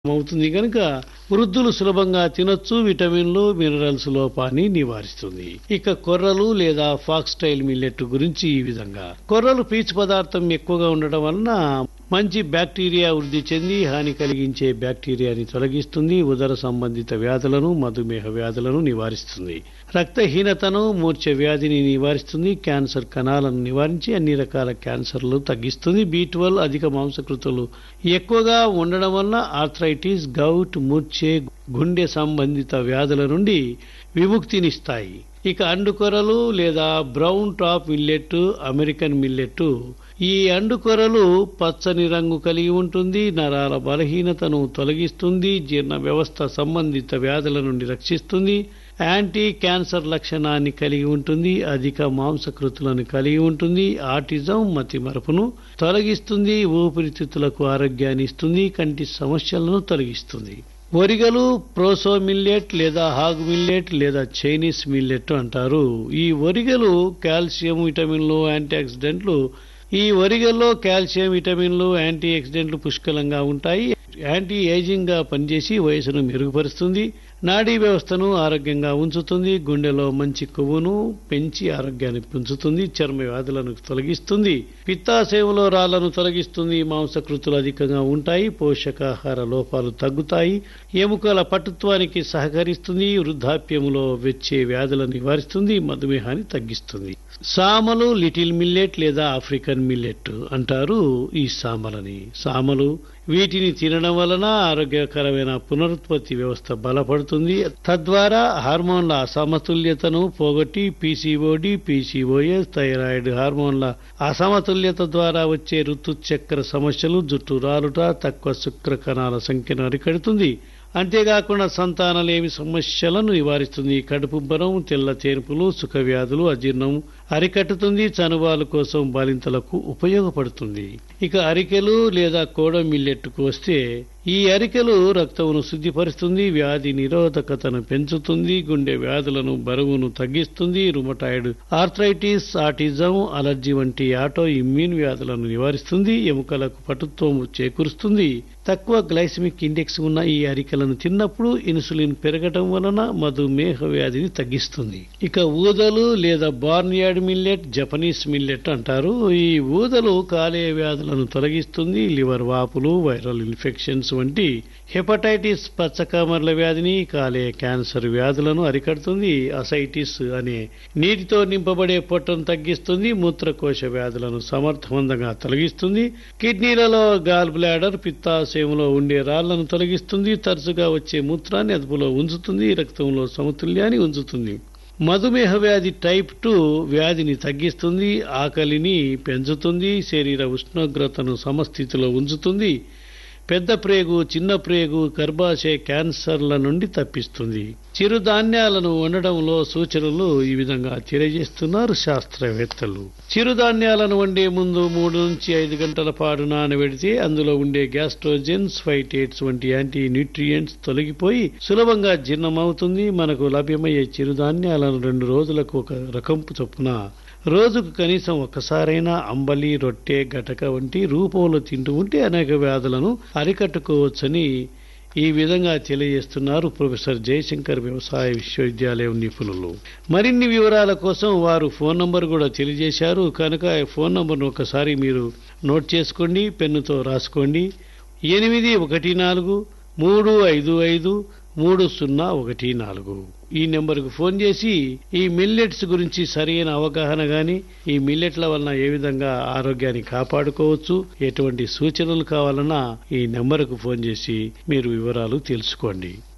అవుతుంది కనుక వృద్ధులు సులభంగా తినొచ్చు విటమిన్లు మినరల్స్ లోపాన్ని నివారిస్తుంది ఇక కొర్రలు లేదా ఫాక్స్టైల్ మిల్లెట్ గురించి ఈ విధంగా కొర్రలు పీచు పదార్థం ఎక్కువగా ఉండడం వలన మంచి బ్యాక్టీరియా వృద్ధి చెంది హాని కలిగించే బ్యాక్టీరియాని తొలగిస్తుంది ఉదర సంబంధిత వ్యాధులను మధుమేహ వ్యాధులను నివారిస్తుంది రక్తహీనతను మూర్ఛ వ్యాధిని నివారిస్తుంది క్యాన్సర్ కణాలను నివారించి అన్ని రకాల క్యాన్సర్లు తగ్గిస్తుంది బీ అధిక మాంసకృతులు ఎక్కువగా ఉండడం వలన ఆర్థరైటిస్ గౌట్ మూర్ఛే గుండె సంబంధిత వ్యాధుల నుండి విముక్తినిస్తాయి ఇక అండుకొరలు లేదా brown top millet American millet ఈ అండుకొరలు పచ్చని రంగు కలిగి ఉంటుంది నరాల బలహీనతను తొలగిస్తుంది జీర్ణ వ్యవస్థ సంబంధిత వ్యాధుల నుండి రక్షిస్తుంది యాంటీ క్యాన్సర్ లక్షణాన్ని కలిగి ఉంటుంది అధిక మాంసకృతులను కలిగి ఉంటుంది ఆటిజం మతిమరపును తొలగిస్తుంది ఊపిరితిత్తులకు ఆరోగ్యాన్ని ఇస్తుంది కంటి సమస్యలను తొలగిస్తుంది ఒరిగలు ప్రోసో మిల్లెట్ లేదా హాగ్ మిల్లెట్ లేదా చైనీస్ మిల్లెట్ అంటారు ఈ ఒరిగలు కాల్షియం విటమిన్లు యాంటీ ఆక్సిడెంట్లు ఈ ఒరిగల్లో కాల్షియం విటమిన్లు యాంటీ ఆక్సిడెంట్లు పుష్కలంగా ఉంటాయి యాంటీ ఏజింగ్ గా పనిచేసి వయసును మెరుగుపరుస్తుంది నాడీ వ్యవస్థను ఆరోగ్యంగా ఉంచుతుంది గుండెలో మంచి కొవ్వును పెంచి ఆరోగ్యాన్ని పెంచుతుంది చర్మ వ్యాధులను తొలగిస్తుంది పిత్తాశయంలో రాళ్లను తొలగిస్తుంది మాంసకృతులు అధికంగా ఉంటాయి పోషకాహార లోపాలు తగ్గుతాయి ఎముకల పటుత్వానికి సహకరిస్తుంది వృద్ధాప్యములో వచ్చే వ్యాధులను నివారిస్తుంది మధుమేహాన్ని తగ్గిస్తుంది సామలు లిటిల్ మిల్లెట్ లేదా ఆఫ్రికన్ మిల్లెట్ అంటారు ఈ సామలని సామలు వీటిని తినడం వలన ఆరోగ్యకరమైన పునరుత్పత్తి వ్యవస్థ బలపడుతుంది తద్వారా హార్మోన్ల అసమతుల్యతను పోగొట్టి పీసీఓడి పీసీఓఎస్ థైరాయిడ్ హార్మోన్ల అసమతుల్యత ద్వారా వచ్చే ఋతుచక్ర సమస్యలు జుట్టు రాలుట తక్కువ శుక్ర కణాల సంఖ్యను అరికడుతుంది అంతేకాకుండా సంతానలేమి సమస్యలను నివారిస్తుంది కడుపుబ్బరం తెల్ల తేర్పులు సుఖ వ్యాధులు అజీర్ణం అరికట్టుతుంది చనుబాలు కోసం బాలింతలకు ఉపయోగపడుతుంది ఇక అరికెలు లేదా కోడ మిల్లెట్టుకు వస్తే ఈ అరికెలు రక్తమును శుద్ధిపరుస్తుంది వ్యాధి నిరోధకతను పెంచుతుంది గుండె వ్యాధులను బరువును తగ్గిస్తుంది రుమటాయిడ్ ఆర్థరైటిస్ ఆటిజం అలర్జీ వంటి ఆటో ఇమ్యూన్ వ్యాధులను నివారిస్తుంది ఎముకలకు పటుత్వం చేకూరుస్తుంది తక్కువ గ్లైసమిక్ ఇండెక్స్ ఉన్న ఈ అరికెలను తిన్నప్పుడు ఇన్సులిన్ పెరగటం వలన మధుమేహ వ్యాధిని తగ్గిస్తుంది ఇక ఊదలు లేదా బార్నియార్డ్ మిల్లెట్ జపనీస్ మిల్లెట్ అంటారు ఈ ఊదలు కాలేయ వ్యాధులను తొలగిస్తుంది లివర్ వాపులు వైరల్ ఇన్ఫెక్షన్స్ వంటి హెపటైటిస్ పచ్చకామర్ల వ్యాధిని కాలేయ క్యాన్సర్ వ్యాధులను అరికడుతుంది అసైటిస్ అనే నీటితో నింపబడే పొట్టను తగ్గిస్తుంది మూత్రకోశ వ్యాధులను సమర్థవంతంగా తొలగిస్తుంది కిడ్నీలలో గాల్ బ్లాడర్ పిత్తాశయంలో ఉండే రాళ్లను తొలగిస్తుంది తరచుగా వచ్చే మూత్రాన్ని అదుపులో ఉంచుతుంది రక్తంలో సమతుల్యాన్ని ఉంచుతుంది మధుమేహ వ్యాధి టైప్ టూ వ్యాధిని తగ్గిస్తుంది ఆకలిని పెంచుతుంది శరీర ఉష్ణోగ్రతను సమస్థితిలో ఉంచుతుంది పెద్ద ప్రేగు చిన్న ప్రేగు గర్భాశయ క్యాన్సర్ల నుండి తప్పిస్తుంది చిరుధాన్యాలను వండడంలో సూచనలు ఈ విధంగా తెలియజేస్తున్నారు శాస్త్రవేత్తలు చిరుధాన్యాలను వండే ముందు మూడు నుంచి ఐదు గంటల పాటు నానబెడితే అందులో ఉండే గ్యాస్ట్రోజెన్స్ ఫైటేట్స్ వంటి యాంటీ న్యూట్రియంట్స్ తొలగిపోయి సులభంగా జీర్ణమవుతుంది మనకు లభ్యమయ్యే చిరుధాన్యాలను రెండు రోజులకు ఒక రకంపు చొప్పున రోజుకు కనీసం ఒక్కసారైనా అంబలి రొట్టె గటక వంటి రూపంలో తింటూ ఉంటే అనేక వ్యాధులను అరికట్టుకోవచ్చని ఈ విధంగా తెలియజేస్తున్నారు ప్రొఫెసర్ జయశంకర్ వ్యవసాయ విశ్వవిద్యాలయం నిపుణులు మరిన్ని వివరాల కోసం వారు ఫోన్ నంబర్ కూడా తెలియజేశారు కనుక ఫోన్ నంబర్ను ఒకసారి మీరు నోట్ చేసుకోండి పెన్నుతో రాసుకోండి ఎనిమిది ఒకటి నాలుగు మూడు ఐదు ఐదు మూడు సున్నా ఒకటి నాలుగు ఈ నెంబర్కు ఫోన్ చేసి ఈ మిల్లెట్స్ గురించి సరైన అవగాహన గాని ఈ మిల్లెట్ల వలన ఏ విధంగా ఆరోగ్యాన్ని కాపాడుకోవచ్చు ఎటువంటి సూచనలు కావాలన్నా ఈ నెంబర్కు ఫోన్ చేసి మీరు వివరాలు తెలుసుకోండి